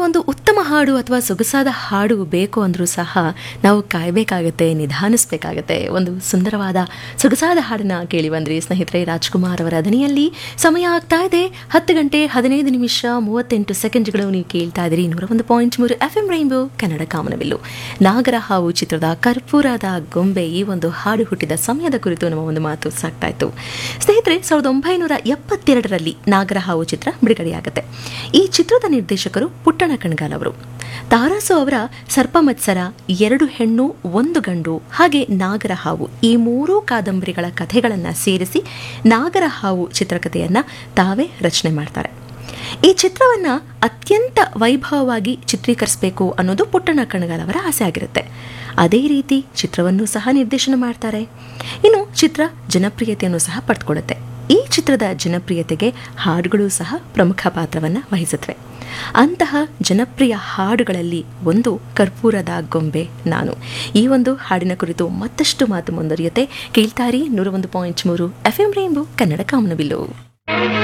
ಒಂದು ಉತ್ತಮ ಹಾಡು ಅಥವಾ ಸೊಗಸಾದ ಹಾಡು ಬೇಕು ಅಂದರೂ ಸಹ ನಾವು ಕಾಯಬೇಕಾಗತ್ತೆ ನಿಧಾನಿಸ್ಬೇಕಾಗತ್ತೆ ಒಂದು ಸುಂದರವಾದ ಸೊಗಸಾದ ಹಾಡನ್ನ ಕೇಳಿ ಬಂದ್ರಿ ಸ್ನೇಹಿತರೆ ರಾಜ್ಕುಮಾರ್ ಅವರ ದನಿಯಲ್ಲಿ ಸಮಯ ಆಗ್ತಾ ಇದೆ ಹತ್ತು ಗಂಟೆ ಹದಿನೈದು ನಿಮಿಷ ಮೂವತ್ತೆಂಟು ಸೆಕೆಂಡ್ಗಳು ನೀವು ಕೇಳ್ತಾ ಇದ್ದೀರಿ ನೂರ ಒಂದು ಪಾಯಿಂಟ್ ಮೂರು ಎಫ್ ಎಂ ರೈನ್ಬೋ ಕನ್ನಡ ಕಾಮನಬಿಲ್ಲು ನಾಗರ ಹಾವು ಚಿತ್ರದ ಕರ್ಪೂರದ ಗೊಂಬೆ ಈ ಒಂದು ಹಾಡು ಹುಟ್ಟಿದ ಸಮಯದ ಕುರಿತು ನಮ್ಮ ಒಂದು ಮಾತು ಸಾಕ್ತಾ ಇತ್ತು ಸ್ನೇಹಿತರೆ ಸಾವಿರದ ಒಂಬೈನೂರ ಎಪ್ಪತ್ತೆರಡರಲ್ಲಿ ನಾಗರ ಹಾವು ಚಿತ್ರ ಬಿಡುಗಡೆಯಾಗುತ್ತೆ ಈ ಚಿತ್ರದ ನಿರ್ದೇಶಕರು ಪುಟ್ಟಣ ಕಣ್ಗಾಲ್ ಅವರು ತಾರಾಸು ಅವರ ಸರ್ಪಮತ್ಸರ ಎರಡು ಹೆಣ್ಣು ಒಂದು ಗಂಡು ಹಾಗೆ ನಾಗರ ಹಾವು ಈ ಮೂರೂ ಕಾದಂಬರಿಗಳ ಕಥೆಗಳನ್ನು ಸೇರಿಸಿ ನಾಗರ ಹಾವು ಚಿತ್ರಕಥೆಯನ್ನ ತಾವೇ ರಚನೆ ಮಾಡ್ತಾರೆ ಈ ಚಿತ್ರವನ್ನ ಅತ್ಯಂತ ವೈಭವವಾಗಿ ಚಿತ್ರೀಕರಿಸಬೇಕು ಅನ್ನೋದು ಪುಟ್ಟಣ ಕಣಗಾಲ್ ಅವರ ಆಸೆ ಆಗಿರುತ್ತೆ ಅದೇ ರೀತಿ ಚಿತ್ರವನ್ನು ಸಹ ನಿರ್ದೇಶನ ಮಾಡ್ತಾರೆ ಇನ್ನು ಚಿತ್ರ ಜನಪ್ರಿಯತೆಯನ್ನು ಸಹ ಪಡೆದುಕೊಳ್ಳುತ್ತೆ ಈ ಚಿತ್ರದ ಜನಪ್ರಿಯತೆಗೆ ಹಾಡುಗಳು ಸಹ ಪ್ರಮುಖ ಪಾತ್ರವನ್ನು ವಹಿಸುತ್ತವೆ ಅಂತಹ ಜನಪ್ರಿಯ ಹಾಡುಗಳಲ್ಲಿ ಒಂದು ಕರ್ಪೂರದ ಗೊಂಬೆ ನಾನು ಈ ಒಂದು ಹಾಡಿನ ಕುರಿತು ಮತ್ತಷ್ಟು ಮಾತು ಮುಂದುವರಿಯುತ್ತೆ ಕೇಳ್ತಾರಿ ನೂರ ಒಂದು ಪಾಯಿಂಟ್ ಮೂರು ಎಫ್ ಎಂ ರೈನ್ಬೋ ಕನ್ನಡ ಕಾಮನಬಿಲ್ಲು